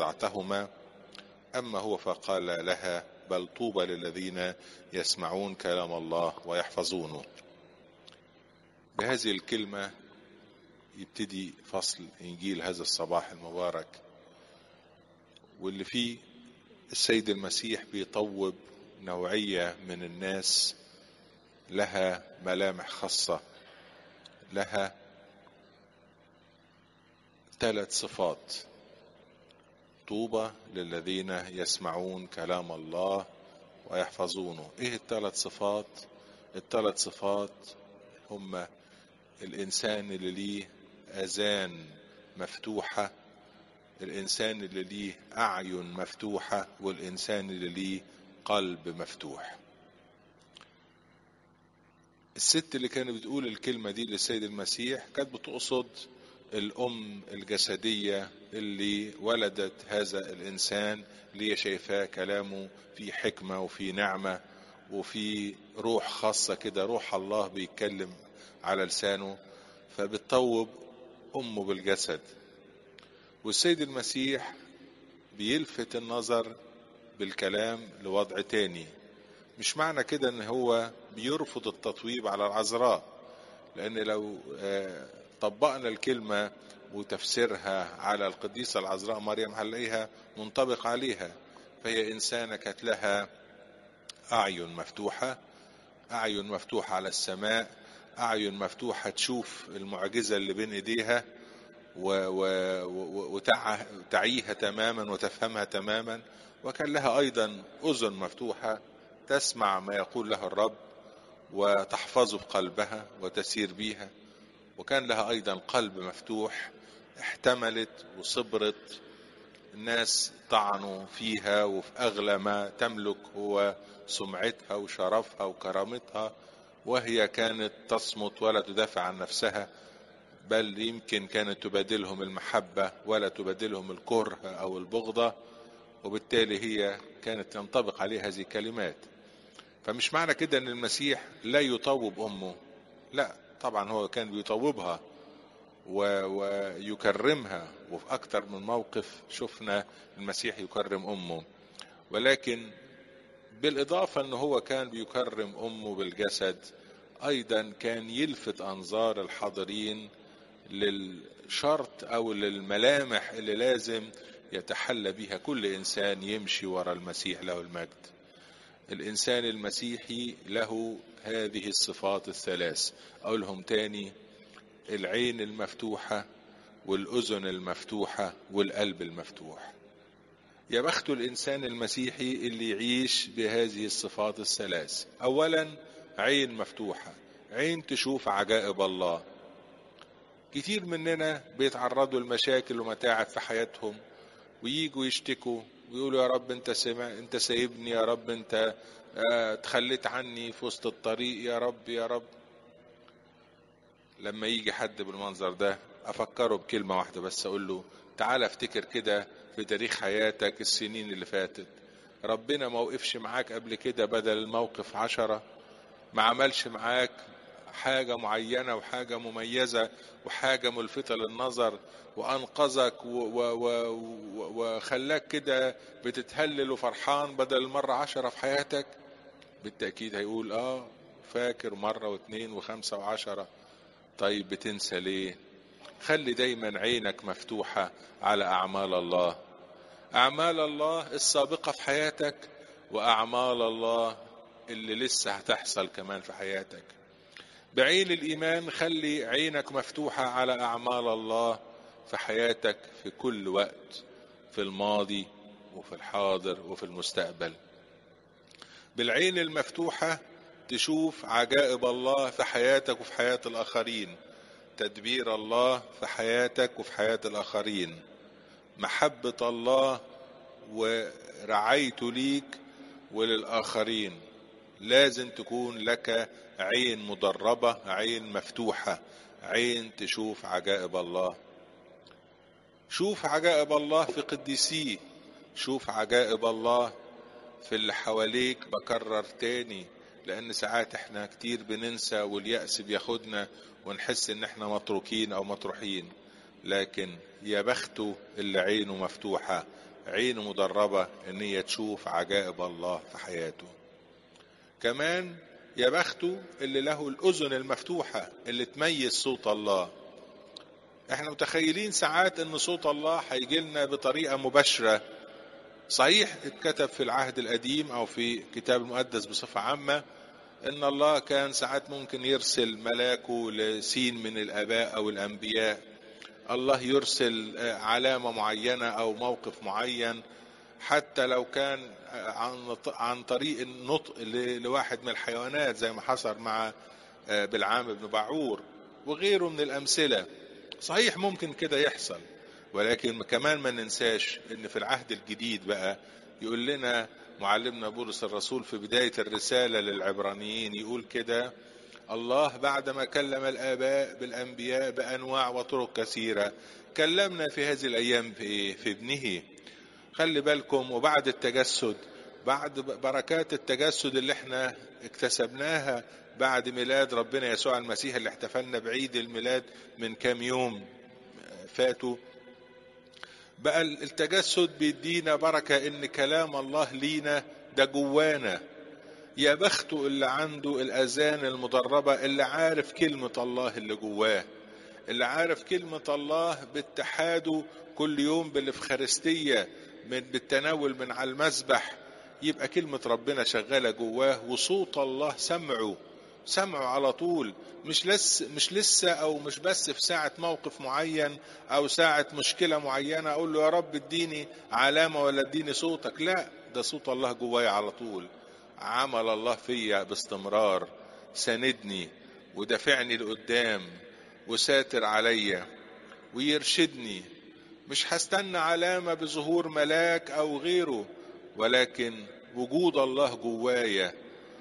وضعتهما أما هو فقال لها بل طوبى للذين يسمعون كلام الله ويحفظونه بهذه الكلمة يبتدي فصل إنجيل هذا الصباح المبارك واللي فيه السيد المسيح بيطوب نوعية من الناس لها ملامح خاصة لها ثلاث صفات طوبى للذين يسمعون كلام الله ويحفظونه ايه الثلاث صفات الثلاث صفات هم الانسان اللي ليه اذان مفتوحة الانسان اللي ليه اعين مفتوحة والانسان اللي ليه قلب مفتوح الست اللي كانت بتقول الكلمة دي للسيد المسيح كانت بتقصد الأم الجسدية اللي ولدت هذا الإنسان اللي هي شايفاه كلامه في حكمة وفي نعمة وفي روح خاصة كده روح الله بيتكلم على لسانه فبتطوب أمه بالجسد والسيد المسيح بيلفت النظر بالكلام لوضع تاني مش معنى كده ان هو بيرفض التطويب على العذراء لان لو طبقنا الكلمة وتفسيرها على القديسة العذراء مريم هنلاقيها منطبق عليها فهي إنسانة كانت لها أعين مفتوحة أعين مفتوحة على السماء أعين مفتوحة تشوف المعجزة اللي بين إيديها وتعيها تماما وتفهمها تماما وكان لها أيضا أذن مفتوحة تسمع ما يقول لها الرب وتحفظه في قلبها وتسير بيها وكان لها أيضا قلب مفتوح احتملت وصبرت الناس طعنوا فيها وفي أغلى ما تملك هو سمعتها وشرفها وكرامتها وهي كانت تصمت ولا تدافع عن نفسها بل يمكن كانت تبادلهم المحبة ولا تبادلهم الكره أو البغضة وبالتالي هي كانت ينطبق عليها هذه الكلمات فمش معنى كده ان المسيح لا يطوب امه لا طبعا هو كان بيطوبها ويكرمها وفي اكتر من موقف شفنا المسيح يكرم امه ولكن بالاضافه ان هو كان بيكرم امه بالجسد ايضا كان يلفت انظار الحاضرين للشرط او للملامح اللي لازم يتحلى بها كل انسان يمشي ورا المسيح له المجد الانسان المسيحي له هذه الصفات الثلاث اقولهم تاني العين المفتوحة والاذن المفتوحة والقلب المفتوح يا بخت الانسان المسيحي اللي يعيش بهذه الصفات الثلاث اولا عين مفتوحة عين تشوف عجائب الله كتير مننا بيتعرضوا لمشاكل ومتاعب في حياتهم وييجوا يشتكوا ويقولوا يا رب انت سمع انت سايبني يا رب انت اه تخليت عني في وسط الطريق يا رب يا رب لما يجي حد بالمنظر ده افكره بكلمة واحدة بس اقول له تعال افتكر كده في تاريخ حياتك السنين اللي فاتت ربنا ما وقفش معاك قبل كده بدل الموقف عشرة ما عملش معاك حاجة معينة وحاجة مميزة وحاجة ملفتة للنظر وأنقذك وخلاك كده بتتهلل وفرحان بدل المرة عشرة في حياتك بالتأكيد هيقول آه فاكر مرة واثنين وخمسة وعشرة طيب بتنسى ليه خلي دايما عينك مفتوحة على أعمال الله أعمال الله السابقة في حياتك وأعمال الله اللي لسه هتحصل كمان في حياتك بعين الإيمان خلي عينك مفتوحة على أعمال الله في حياتك في كل وقت في الماضي وفي الحاضر وفي المستقبل بالعين المفتوحة تشوف عجائب الله في حياتك وفي حياة الآخرين تدبير الله في حياتك وفي حياة الآخرين محبة الله ورعايته ليك وللآخرين لازم تكون لك عين مدربة عين مفتوحة عين تشوف عجائب الله شوف عجائب الله في قديسيه شوف عجائب الله في اللي حواليك بكرر تاني لان ساعات احنا كتير بننسى واليأس بياخدنا ونحس ان احنا متروكين او مطروحين لكن يا بخته اللي عينه مفتوحة عين مدربة ان هي تشوف عجائب الله في حياته كمان يا بخته اللي له الاذن المفتوحة اللي تميز صوت الله احنا متخيلين ساعات ان صوت الله هيجي لنا بطريقة مباشرة صحيح اتكتب في العهد القديم او في كتاب المقدس بصفة عامة ان الله كان ساعات ممكن يرسل ملاكه لسين من الاباء او الانبياء الله يرسل علامة معينة او موقف معين حتى لو كان عن عن طريق النطق لواحد من الحيوانات زي ما حصل مع بالعام بن باعور وغيره من الامثله صحيح ممكن كده يحصل ولكن كمان ما ننساش ان في العهد الجديد بقى يقول لنا معلمنا بولس الرسول في بداية الرسالة للعبرانيين يقول كده الله بعدما كلم الآباء بالأنبياء بأنواع وطرق كثيرة كلمنا في هذه الأيام في إيه؟ في ابنه خلي بالكم وبعد التجسد بعد بركات التجسد اللي احنا اكتسبناها بعد ميلاد ربنا يسوع المسيح اللي احتفلنا بعيد الميلاد من كام يوم فاتوا بقى التجسد بيدينا بركة ان كلام الله لينا ده جوانا يا بخته اللي عنده الاذان المدربة اللي عارف كلمة الله اللي جواه اللي عارف كلمة الله باتحاده كل يوم بالافخارستية من بالتناول من على المسبح يبقى كلمة ربنا شغالة جواه وصوت الله سمعه سمعه على طول مش لسه مش لسه او مش بس في ساعة موقف معين او ساعة مشكلة معينة اقول له يا رب اديني علامة ولا اديني صوتك لا ده صوت الله جوايا على طول عمل الله فيا باستمرار ساندني ودافعني لقدام وساتر عليا ويرشدني مش هستنى علامة بظهور ملاك او غيره ولكن وجود الله جوايا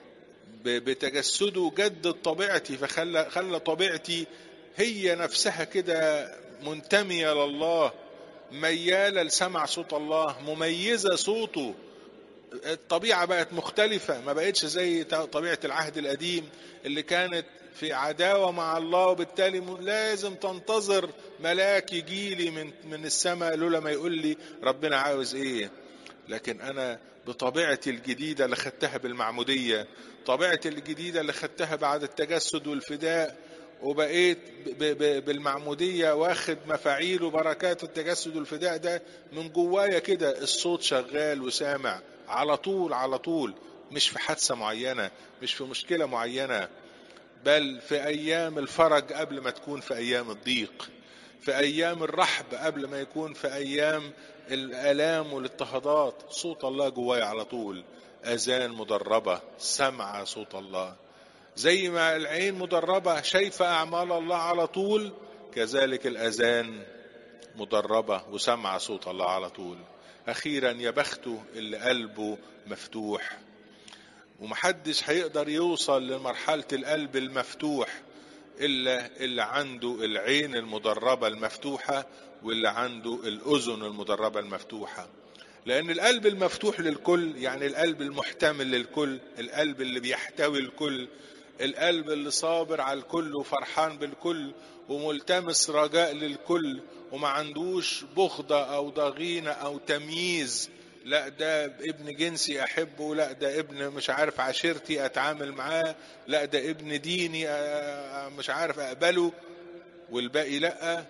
بتجسده جدد طبيعتي فخلى خلى طبيعتي هي نفسها كده منتمية لله ميالة لسمع صوت الله مميزة صوته الطبيعة بقت مختلفة ما بقتش زي طبيعة العهد القديم اللي كانت في عداوة مع الله وبالتالي لازم تنتظر ملاك يجيلي من من السماء لولا ما يقول لي ربنا عاوز ايه لكن انا بطبيعتي الجديدة اللي خدتها بالمعمودية طبيعتي الجديدة اللي خدتها بعد التجسد والفداء وبقيت بالمعمودية واخد مفاعيل وبركات التجسد والفداء ده من جوايا كده الصوت شغال وسامع على طول على طول مش في حادثة معينة مش في مشكلة معينة بل في أيام الفرج قبل ما تكون في أيام الضيق في أيام الرحب قبل ما يكون في أيام الآلام والاضطهادات صوت الله جوايا على طول أذان مدربة سمع صوت الله زي ما العين مدربة شايفة أعمال الله على طول كذلك الأذان مدربة وسمع صوت الله على طول أخيرا يا بخته اللي قلبه مفتوح ومحدش هيقدر يوصل لمرحلة القلب المفتوح إلا اللي عنده العين المدربة المفتوحة واللي عنده الأذن المدربة المفتوحة لأن القلب المفتوح للكل يعني القلب المحتمل للكل القلب اللي بيحتوي الكل القلب اللي صابر على الكل وفرحان بالكل وملتمس رجاء للكل وما عندوش بغضة أو ضغينة أو تمييز لا ده ابن جنسي أحبه لا ده ابن مش عارف عشيرتي أتعامل معاه لا ده ابن ديني مش عارف أقبله والباقي لأ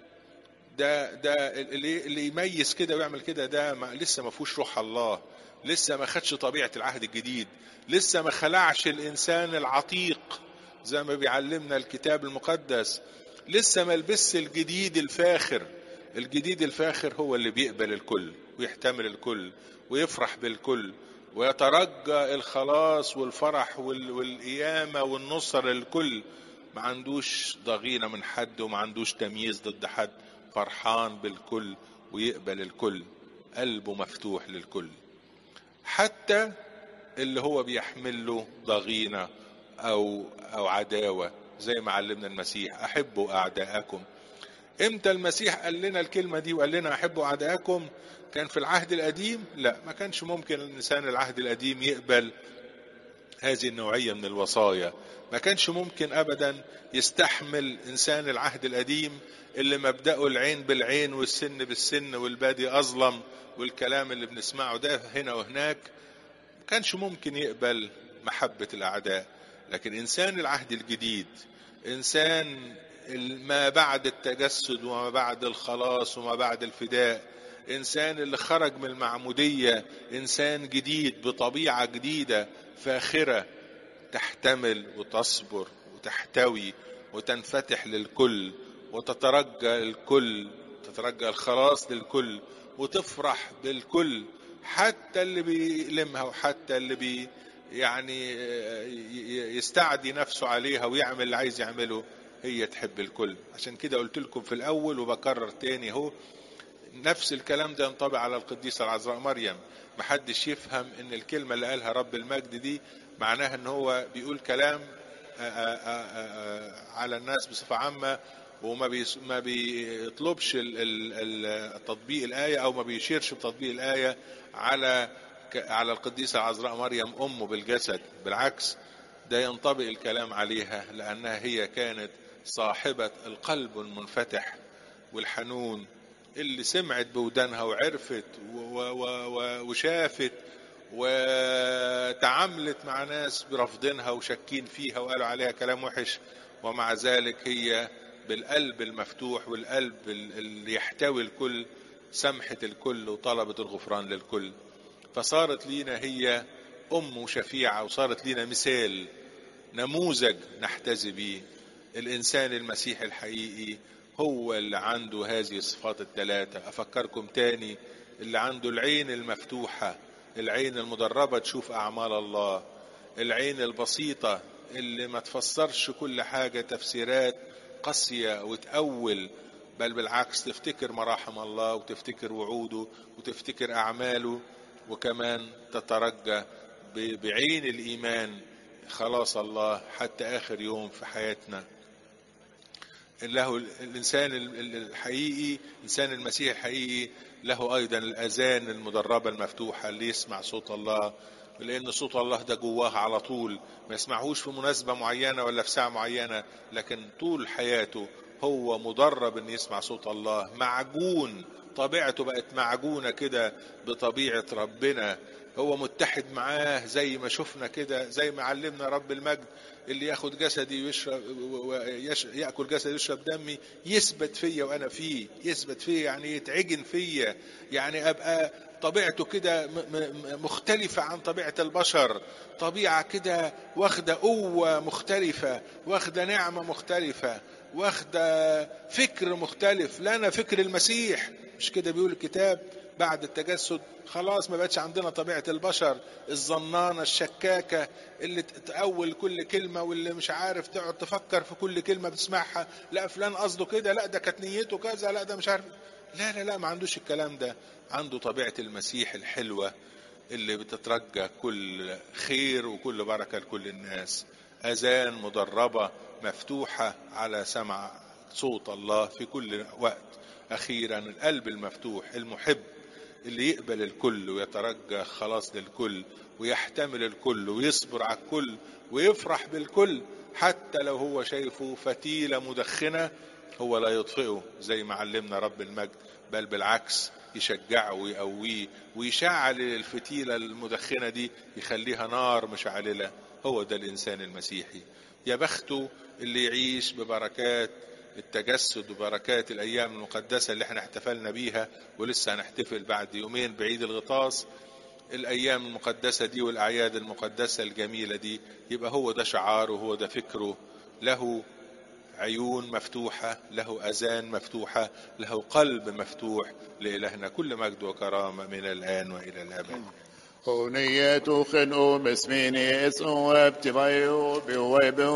ده ده اللي, اللي يميز كده ويعمل كده ده ما لسه ما فيهوش روح الله لسه ما خدش طبيعة العهد الجديد لسه ما خلعش الإنسان العتيق زي ما بيعلمنا الكتاب المقدس لسه ما لبس الجديد الفاخر الجديد الفاخر هو اللي بيقبل الكل ويحتمل الكل ويفرح بالكل ويترجى الخلاص والفرح والقيامة والنصر للكل ما عندوش ضغينة من حد وما عندوش تمييز ضد حد فرحان بالكل ويقبل الكل قلبه مفتوح للكل حتى اللي هو بيحمل له ضغينة أو أو عداوة زي ما علمنا المسيح أحبوا أعداءكم امتى المسيح قال لنا الكلمة دي وقال لنا أحبوا أعداءكم كان في العهد القديم لا ما كانش ممكن الإنسان العهد القديم يقبل هذه النوعية من الوصايا ما كانش ممكن أبدا يستحمل إنسان العهد القديم اللي مبدأه العين بالعين والسن بالسن والبادي أظلم والكلام اللي بنسمعه ده هنا وهناك ما كانش ممكن يقبل محبة الأعداء لكن إنسان العهد الجديد إنسان ما بعد التجسد وما بعد الخلاص وما بعد الفداء إنسان اللي خرج من المعمودية إنسان جديد بطبيعة جديدة فاخرة تحتمل وتصبر وتحتوي وتنفتح للكل وتترجى الكل تترجى الخلاص للكل وتفرح بالكل حتى اللي بيلمها وحتى اللي بي يعني يستعدي نفسه عليها ويعمل اللي عايز يعمله هي تحب الكل عشان كده قلت لكم في الاول وبكرر تاني اهو نفس الكلام ده ينطبق على القديسة العذراء مريم محدش يفهم ان الكلمة اللي قالها رب المجد دي معناها ان هو بيقول كلام آآ آآ على الناس بصفة عامة وما بيس ما بيطلبش تطبيق الآية أو ما بيشيرش بتطبيق الآية على على القديسة العذراء مريم أمه بالجسد بالعكس ده ينطبق الكلام عليها لأنها هي كانت صاحبة القلب المنفتح والحنون اللي سمعت بودانها وعرفت وشافت وتعاملت مع ناس برفضنها وشاكين فيها وقالوا عليها كلام وحش ومع ذلك هي بالقلب المفتوح والقلب اللي يحتوي الكل سمحت الكل وطلبت الغفران للكل فصارت لينا هي أم وشفيعة وصارت لينا مثال نموذج نحتذي به الإنسان المسيحي الحقيقي هو اللي عنده هذه الصفات الثلاثة أفكركم تاني اللي عنده العين المفتوحة العين المدربة تشوف أعمال الله العين البسيطة اللي ما تفسرش كل حاجة تفسيرات قاسية وتأول بل بالعكس تفتكر مراحم الله وتفتكر وعوده وتفتكر أعماله وكمان تترجى بعين الإيمان خلاص الله حتى آخر يوم في حياتنا له الإنسان الحقيقي إنسان المسيح الحقيقي له أيضا الأذان المدربة المفتوحة اللي يسمع صوت الله لأن صوت الله ده جواه على طول ما يسمعهوش في مناسبة معينة ولا في ساعة معينة لكن طول حياته هو مدرب أن يسمع صوت الله معجون طبيعته بقت معجونة كده بطبيعة ربنا هو متحد معاه زي ما شفنا كده زي ما علمنا رب المجد اللي ياخد جسدي ويشرب ويش ياكل جسدي ويشرب دمي يثبت فيا وانا فيه يثبت فيا يعني يتعجن فيا يعني ابقى طبيعته كده مختلفة عن طبيعة البشر طبيعة كده واخدة قوة مختلفة واخدة نعمة مختلفة واخدة فكر مختلف لنا فكر المسيح مش كده بيقول الكتاب بعد التجسد خلاص ما بقتش عندنا طبيعة البشر الظنانة الشكاكة اللي تأول كل كلمة واللي مش عارف تقعد تفكر في كل كلمة بتسمعها لا فلان قصده كده لا ده كانت نيته كذا لا ده مش عارف لا لا لا ما عندوش الكلام ده عنده طبيعة المسيح الحلوة اللي بتترجى كل خير وكل بركة لكل الناس أذان مدربة مفتوحة على سمع صوت الله في كل وقت أخيرا القلب المفتوح المحب اللي يقبل الكل ويترجى خلاص للكل ويحتمل الكل ويصبر على الكل ويفرح بالكل حتى لو هو شايفه فتيلة مدخنة هو لا يطفئه زي ما علمنا رب المجد بل بالعكس يشجعه ويقويه ويشعل الفتيلة المدخنة دي يخليها نار مشعللة هو ده الإنسان المسيحي يا بخته اللي يعيش ببركات التجسد وبركات الأيام المقدسة اللي احنا احتفلنا بيها ولسه هنحتفل بعد يومين بعيد الغطاس الأيام المقدسة دي والأعياد المقدسة الجميلة دي يبقى هو ده شعاره هو ده فكره له عيون مفتوحة له أذان مفتوحة له قلب مفتوح لإلهنا كل مجد وكرامة من الآن وإلى الأبد Hon är ett ogen och med smin i ett så upp till varje år